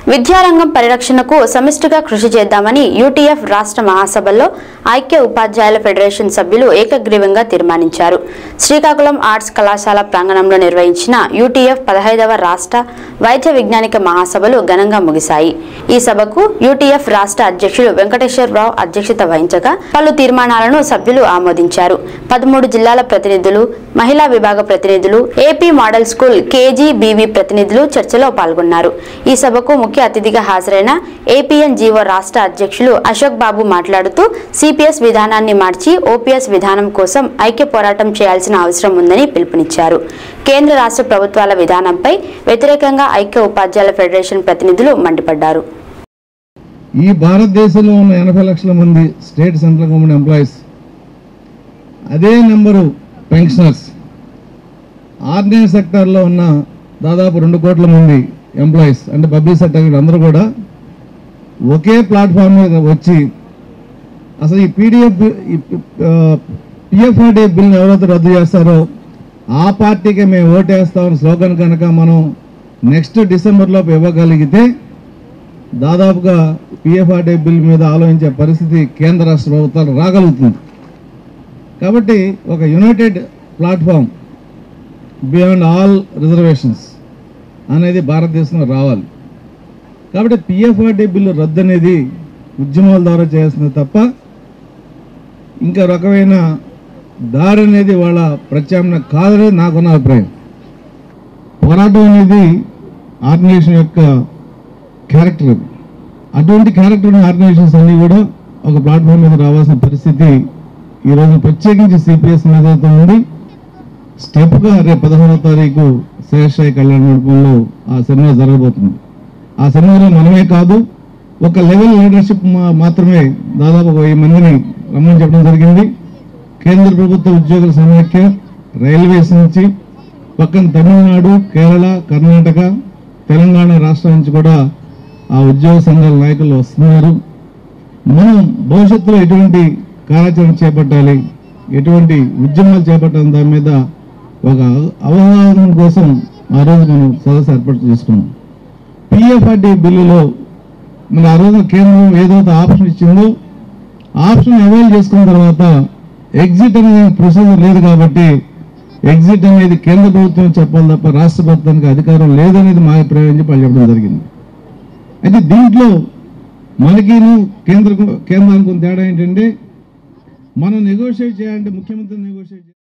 విద్యారంగం పరిరక్షణకు సమిష్టిగా కృషి చేద్దామని యూటీఎఫ్ రాష్ట్ర మహాసభలో ఐక్య ఉపాధ్యాయుల ఫెడరేషన్ సభ్యులు ఏకగ్రీవంగా తీర్మానించారు శ్రీకాకుళం ఆర్ట్స్ కళాశాల ప్రాంగణంలో నిర్వహించిన యూటీఎఫ్ పదహైదవ రాష్ట్ర వైద్య విజ్ఞానిక మహాసభలు ఘనంగా ముగిశాయి ఈ సభకు యూటీఎఫ్ రాష్ట్ర అధ్యక్షులు వెంకటేశ్వరరావు అధ్యక్షత వహించగా పలు తీర్మానాలను సభ్యులు ఆమోదించారు పదమూడు జిల్లాల ప్రతినిధులు మహిళా విభాగ ప్రతినిధులు ఏపీ మోడల్ స్కూల్ కేజీబీవీ ప్రతినిధులు చర్చలో పాల్గొన్నారు ఈ సభకు ముఖ్య అతిథిగా హాజరైన ఏపీఎన్ జీవో రాష్ట్ర అధ్యక్షులు అశోక్ బాబు మాట్లాడుతూ సిపిఎస్ విధానాన్ని మార్చి ఓపీఎస్ విధానం కోసం ఐక్య పోరాటం చేయాల్సిన అవసరం ఉందని పిలుపునిచ్చారు కేంద్ర రాష్ట్ర ప్రభుత్వాల విధానంపై వ్యతిరేకంగా ఐక్య ఉపాధ్యాయుల ఫెడరేషన్ ప్రతినిధులు మండిపడ్డారు ఈ భారతదేశంలో ఉన్న ఎనభై లక్షల మంది స్టేట్ సెంట్రల్ గవర్నమెంట్ ఎంప్లాయీస్ అదే నెంబరు పెన్షనర్స్ ఆర్డినరీ సెక్టార్లో ఉన్న దాదాపు రెండు కోట్ల మంది ఎంప్లాయీస్ అంటే పబ్లిక్ సెక్టర్ అందరూ కూడా ఒకే ప్లాట్ఫామ్ మీద వచ్చి అసలు ఈ పీడిఎఫ్ పిఎఫ్ఆర్డీ బిల్ని ఎవరైతే రద్దు చేస్తారో ఆ పార్టీకే మేము ఓటేస్తామని స్లోగన్ కనుక మనం నెక్స్ట్ డిసెంబర్లోపు ఇవ్వగలిగితే దాదాపుగా పిఎఫ్ఆర్డీ బిల్ మీద ఆలోచించే పరిస్థితి కేంద్ర రాష్ట్ర ప్రభుత్వాలు రాగలుగుతుంది కాబట్టి ఒక united platform beyond all reservations అనేది భారతదేశంలో రావాలి కాబట్టి పిఎఫ్ఆర్డీ బిల్లు రద్దు అనేది ఉద్యమాల ద్వారా చేస్తుంది తప్ప ఇంకా రకమైన దారి అనేది వాళ్ళ ప్రత్యామ్నాయం కాదనేది నాకున్న అభిప్రాయం పోరాటం అనేది ఆర్గనైజేషన్ యొక్క క్యారెక్టర్ అది అటువంటి క్యారెక్టర్ ఉన్న ఆర్గనైజేషన్స్ అన్ని కూడా ఒక ప్లాట్ఫామ్ మీద రావాల్సిన పరిస్థితి ఈరోజు ప్రత్యేకించి సిపిఎస్ మీద అయితే ఉంది స్టెప్గా రేపు పదహారవ తారీఖు శేషాయి కళ్యాణ మండపంలో ఆ సెమినార్ జరగబోతుంది ఆ సెమినార్లో మనమే కాదు ఒక లెవెల్ లీడర్షిప్ మా- మాత్రమే దాదాపు ఒక వెయ్యి మందిని రమ్మని చెప్పడం జరిగింది కేంద్ర ప్రభుత్వ ఉద్యోగుల సమాఖ్య రైల్వేస్ నుంచి పక్కన తమిళనాడు కేరళ కర్ణాటక తెలంగాణ రాష్ట్రం నుంచి కూడా ఆ ఉద్యోగ సంఘాల నాయకులు వస్తున్నారు మనం భవిష్యత్తులో ఎటువంటి కార్యాచరణ చేపట్టాలి ఎటువంటి ఉద్యమాలు చేపట్టాలి దాని మీద ఒక అవగాహన కోసం ఆ రోజు మనం సదస్సు ఏర్పాటు చేసుకున్నాం పిఎఫ్ఆర్డి బిల్లులో మన ఆ రోజు కేంద్రం ఏదైతే ఆప్షన్ ఇచ్చిందో ఆప్షన్ అవైల్ చేసుకున్న తర్వాత ఎగ్జిట్ అనే ప్రొసీజర్ లేదు కాబట్టి ఎగ్జిట్ అనేది కేంద్ర ప్రభుత్వం చెప్పాలి తప్ప రాష్ట్ర ప్రభుత్వానికి అధికారం లేదనేది మా అభిప్రాయం అని చెప్పి వాళ్ళు చెప్పడం జరిగింది అయితే దీంట్లో మనకిను కేంద్ర కేంద్రానికి ఉన్న తేడా ఏంటంటే మనం నెగోషియేట్ చేయాలంటే ముఖ్యమంత్రి నెగోషియేట్